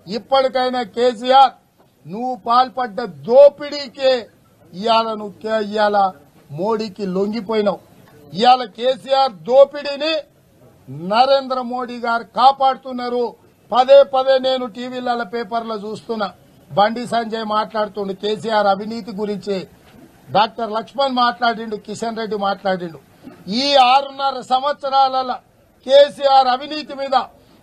ఇప్పటికైనా కేసీఆర్ నువ్వు పాల్పడ్డ దోపిడీకే ఇవాళ నువ్వు కే- ఇవాళ మోడీకి లొంగిపోయినావు ఇవాళ కేసీఆర్ దోపిడీని నరేంద్ర మోడీ గారు కాపాడుతున్నారు పదే పదే నేను టీవీల పేపర్లో చూస్తున్నా బండి సంజయ్ మాట్లాడుతుండు కేసీఆర్ అవినీతి గురించి డాక్టర్ లక్ష్మణ్ మాట్లాడిండు కిషన్ రెడ్డి మాట్లాడిండు ఈ ఆరున్నర సంవత్సరాల కేసీఆర్ అవినీతి మీద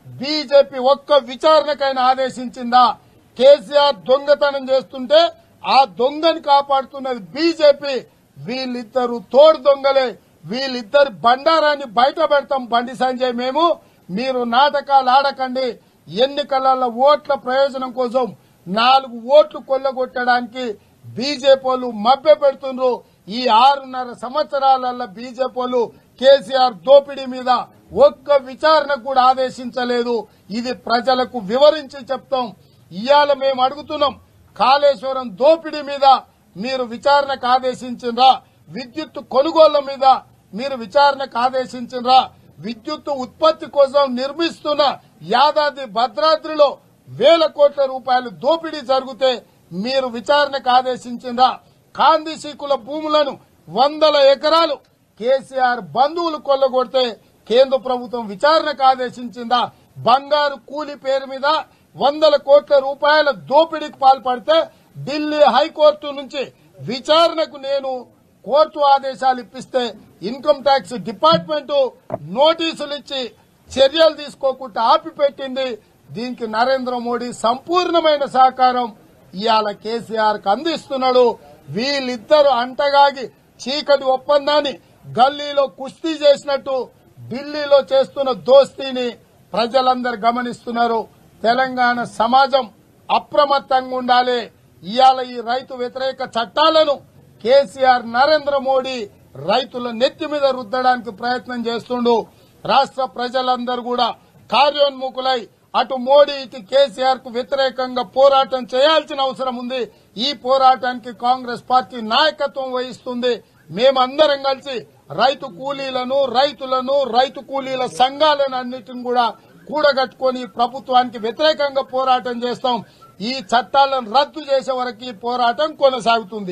బీజేపీ ఒక్క విచారణకైనా ఆదేశించిందా కేసీఆర్ దొంగతనం చేస్తుంటే ఆ దొంగని కాపాడుతున్నది బీజేపీ వీళ్ళిద్దరు తోడు దొంగలే వీళ్ళిద్దరి బండారాన్ని బయట పెడతాం బండి సంజయ్ మేము మీరు నాటకాలు ఆడకండి ఎన్నికలలో ఓట్ల ప్రయోజనం కోసం నాలుగు ఓట్లు కొల్లగొట్టడానికి బీజేపీ వాళ్ళు మభ్య పెడుతుండ్రు ఈ ఆరున్నర సంవత్సరాలలో బీజేపీ వాళ్ళు కేసీఆర్ దోపిడీ మీద ఒక్క విచారణ కూడా ఆదేశించలేదు ఇది ప్రజలకు వివరించి చెప్తాం ఇవాళ మేము అడుగుతున్నాం కాళేశ్వరం దోపిడీ మీద మీరు విచారణకు ఆదేశించిండ్రా విద్యుత్ కొనుగోళ్ల మీద మీరు విచారణకు ఆదేశించిండ్రా విద్యుత్ ఉత్పత్తి కోసం నిర్మిస్తున్న యాదాద్రి భద్రాద్రిలో వేల కోట్ల రూపాయలు దోపిడీ జరిగితే మీరు విచారణకు ఆదేశించిండ్రా కాందిశీకుల భూములను వందల ఎకరాలు కేసీఆర్ బంధువులు కొల్లగొడితే కేంద్ర ప్రభుత్వం విచారణకు ఆదేశించిందా బంగారు కూలి పేరు మీద వందల కోట్ల రూపాయల దోపిడీకి పాల్పడితే ఢిల్లీ హైకోర్టు నుంచి విచారణకు నేను కోర్టు ఆదేశాలు ఇప్పిస్తే ఇన్కమ్ ట్యాక్స్ డిపార్ట్మెంట్ నోటీసులు ఇచ్చి చర్యలు తీసుకోకుండా ఆపిపెట్టింది దీనికి నరేంద్ర మోడీ సంపూర్ణమైన సహకారం ఇవాళ కేసీఆర్ కు అందిస్తున్నాడు వీళ్ళిద్దరు అంటగాగి చీకటి ఒప్పందాన్ని గల్లీలో కుస్తీ చేసినట్టు ఢిల్లీలో చేస్తున్న దోస్తీని ప్రజలందరూ గమనిస్తున్నారు తెలంగాణ సమాజం అప్రమత్తంగా ఉండాలి ఇవాళ ఈ రైతు వ్యతిరేక చట్టాలను కేసీఆర్ నరేంద్ర మోడీ రైతుల నెత్తి మీద రుద్దడానికి ప్రయత్నం చేస్తుండు రాష్ట్ర ప్రజలందరూ కూడా కార్యోన్ముఖులై అటు మోడీ ఇటు కేసీఆర్ కు వ్యతిరేకంగా పోరాటం చేయాల్సిన అవసరం ఉంది ఈ పోరాటానికి కాంగ్రెస్ పార్టీ నాయకత్వం వహిస్తుంది మేమందరం కలిసి రైతు కూలీలను రైతులను రైతు కూలీల సంఘాలను అన్నిటిని కూడా కూడగట్టుకొని ప్రభుత్వానికి వ్యతిరేకంగా పోరాటం చేస్తాం ఈ చట్టాలను రద్దు చేసే వరకు ఈ పోరాటం కొనసాగుతుంది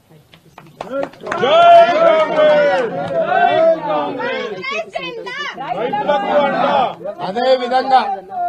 రైతులకు అండ అదే విధంగా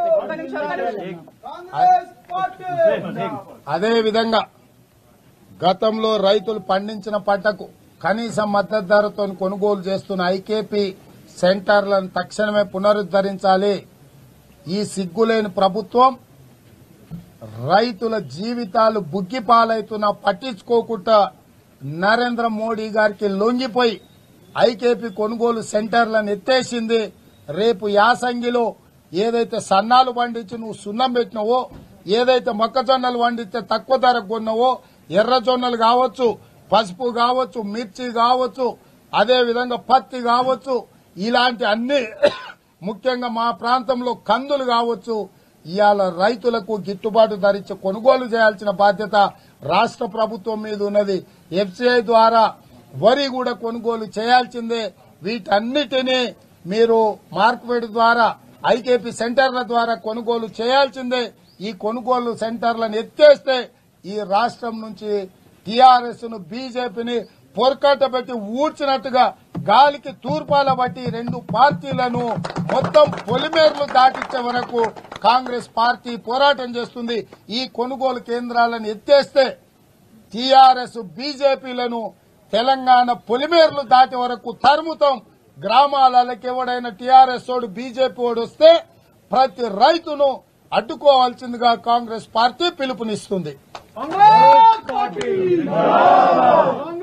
అదే విధంగా గతంలో రైతులు పండించిన పంటకు కనీస మద్దతు ధరతో కొనుగోలు చేస్తున్న ఐకేపీ సెంటర్లను తక్షణమే పునరుద్దరించాలి ఈ సిగ్గులేని ప్రభుత్వం రైతుల జీవితాలు బుగ్గి పాలవుతున్నా పట్టించుకోకుండా నరేంద్ర మోడీ గారికి లొంగిపోయి ఐకేపీ కొనుగోలు సెంటర్లను ఎత్తేసింది రేపు యాసంగిలో ఏదైతే సన్నాలు పండించి నువ్వు సున్నం పెట్టినవో ఏదైతే మొక్కజొన్నలు పండిస్తే తక్కువ ధరకు కొన్నావో ఎర్ర జొన్నలు కావచ్చు పసుపు కావచ్చు మిర్చి కావచ్చు అదే విధంగా పత్తి కావచ్చు ఇలాంటి అన్ని ముఖ్యంగా మా ప్రాంతంలో కందులు కావచ్చు ఇవాళ రైతులకు గిట్టుబాటు ధరించి కొనుగోలు చేయాల్సిన బాధ్యత రాష్ట్ర ప్రభుత్వం మీద ఉన్నది ఎఫ్సిఐ ద్వారా వరి కూడా కొనుగోలు చేయాల్సిందే వీటన్నిటినీ మీరు మార్కెట్ ద్వారా ఐకేపీ సెంటర్ల ద్వారా కొనుగోలు చేయాల్సిందే ఈ కొనుగోలు సెంటర్లను ఎత్తేస్తే ఈ రాష్ట్రం నుంచి టీఆర్ఎస్ ను బీజేపీని పొరకట్ట పెట్టి ఊడ్చినట్టుగా గాలికి తూర్పాల బట్టి రెండు పార్టీలను మొత్తం పొలిమేర్లు దాటించే వరకు కాంగ్రెస్ పార్టీ పోరాటం చేస్తుంది ఈ కొనుగోలు కేంద్రాలను ఎత్తేస్తే టీఆర్ఎస్ బీజేపీలను తెలంగాణ పొలిమేర్లు దాటి వరకు తరుముతాం గ్రామాలకి ఎవడైనా టీఆర్ఎస్ వాడు బీజేపీ వాడు వస్తే ప్రతి రైతును అడ్డుకోవాల్సిందిగా కాంగ్రెస్ పార్టీ పిలుపునిస్తుంది కాంగ్రెస్ పార్టీ